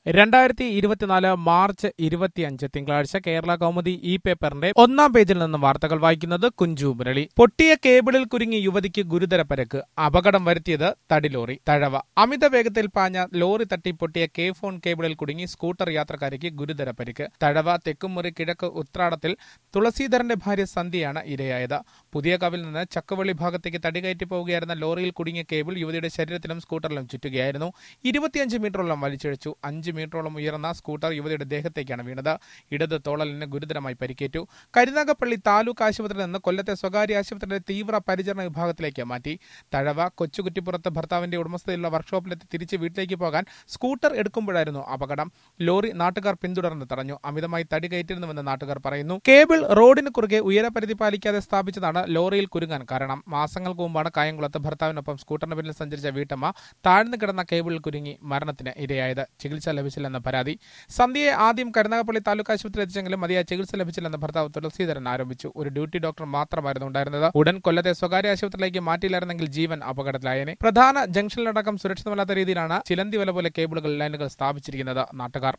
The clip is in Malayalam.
രണ്ടായിരത്തി ഇരുപത്തിനാല് മാർച്ച് ഇരുപത്തിയഞ്ച് തിങ്കളാഴ്ച കേരള കൗമുദി ഇ പേപ്പറിന്റെ ഒന്നാം പേജിൽ നിന്ന് വാർത്തകൾ വായിക്കുന്നത് കുഞ്ചു മുരളി പൊട്ടിയ കേബിളിൽ കുരുങ്ങി യുവതിക്ക് ഗുരുതര പരക്ക് അപകടം വരുത്തിയത് തടിലോറി തഴവ അമിത വേഗത്തിൽ പാഞ്ഞ ലോറി തട്ടി പൊട്ടിയ കെ ഫോൺ കേബിളിൽ കുടുങ്ങി സ്കൂട്ടർ യാത്രക്കാരിക്ക് ഗുരുതര പരിക്ക് തഴവ തെക്കുമുറി കിഴക്ക് ഉത്രാടത്തിൽ തുളസീധരന്റെ ഭാര്യ സന്ധ്യയാണ് ഇരയായത് പുതിയ കവിൽ നിന്ന് ചക്കുവള്ളി ഭാഗത്തേക്ക് തടികയറ്റി പോവുകയായിരുന്ന ലോറിയിൽ കുടുങ്ങിയ കേബിൾ യുവതിയുടെ ശരീരത്തിലും സ്കൂട്ടറിലും ചുറ്റുകയായിരുന്നു ഇരുപത്തിയഞ്ച് മീറ്ററോളം വലിച്ചിഴച്ചു അഞ്ച് മീറ്ററോളം ഉയർന്ന സ്കൂട്ടർ യുവതിയുടെ ദേഹത്തേക്കാണ് വീണത് ഇടത് തോളലിന് ഗുരുതരമായി പരിക്കേറ്റു കരുനാഗപ്പള്ളി താലൂക്ക് ആശുപത്രിയിൽ നിന്ന് കൊല്ലത്തെ സ്വകാര്യ ആശുപത്രിയുടെ തീവ്ര പരിചരണ വിഭാഗത്തിലേക്ക് മാറ്റി തഴവ കൊച്ചുകുറ്റിപ്പുറത്ത് ഭർത്താവിന്റെ ഉടമസ്ഥതയിലുള്ള വർക്ക്ഷോപ്പിലെത്തി തിരിച്ച് വീട്ടിലേക്ക് പോകാൻ സ്കൂട്ടർ എടുക്കുമ്പോഴായിരുന്നു അപകടം ലോറി നാട്ടുകാർ പിന്തുടർന്ന് തടഞ്ഞു അമിതമായി തടി കയറ്റിരുന്നുവെന്ന് നാട്ടുകാർ പറയുന്നു കേബിൾ റോഡിന് കുറുകെ ഉയരപരിധി പാലിക്കാതെ സ്ഥാപിച്ചതാണ് ലോറിയിൽ കുരുങ്ങാൻ കാരണം മാസങ്ങൾക്ക് മുമ്പാണ് കായംകുളത്ത് ഭർത്താവിനൊപ്പം സ്കൂട്ടറിന് പിന്നിൽ സഞ്ചരിച്ച വീട്ടമ്മ താഴ്ന്നു കിടന്ന കേബിളിൽ കുരുങ്ങി മരണത്തിന് ഇരയായത് ചികിത്സ ലഭിച്ചില്ലെന്ന പരാതി സന്ധ്യയെ ആദ്യം കരുനാഗപ്പള്ളി താലൂക്ക് ആശുപത്രിയിൽ എത്തിച്ചെങ്കിലും മതിയായ ചികിത്സ ലഭിച്ചില്ലെന്ന് ഭർത്താവ് തുളസീധരൻ ആരോപിച്ചു ഒരു ഡ്യൂട്ടി ഡോക്ടർ മാത്രമായിരുന്നു ഉണ്ടായിരുന്നത് ഉടൻ കൊല്ലത്തെ സ്വകാര്യ ആശുപത്രിയിലേക്ക് മാറ്റിയില്ലായിരുന്നെങ്കിൽ ജീവൻ അപകടത്തിലായേനെ പ്രധാന ജംഗ്ഷനിലടക്കം സുരക്ഷിതമല്ലാത്ത രീതിയിലാണ് ചിലന്തി വല പോലെ കേബിളുകൾ ലൈനുകൾ സ്ഥാപിച്ചിരിക്കുന്നത് നാട്ടുകാർ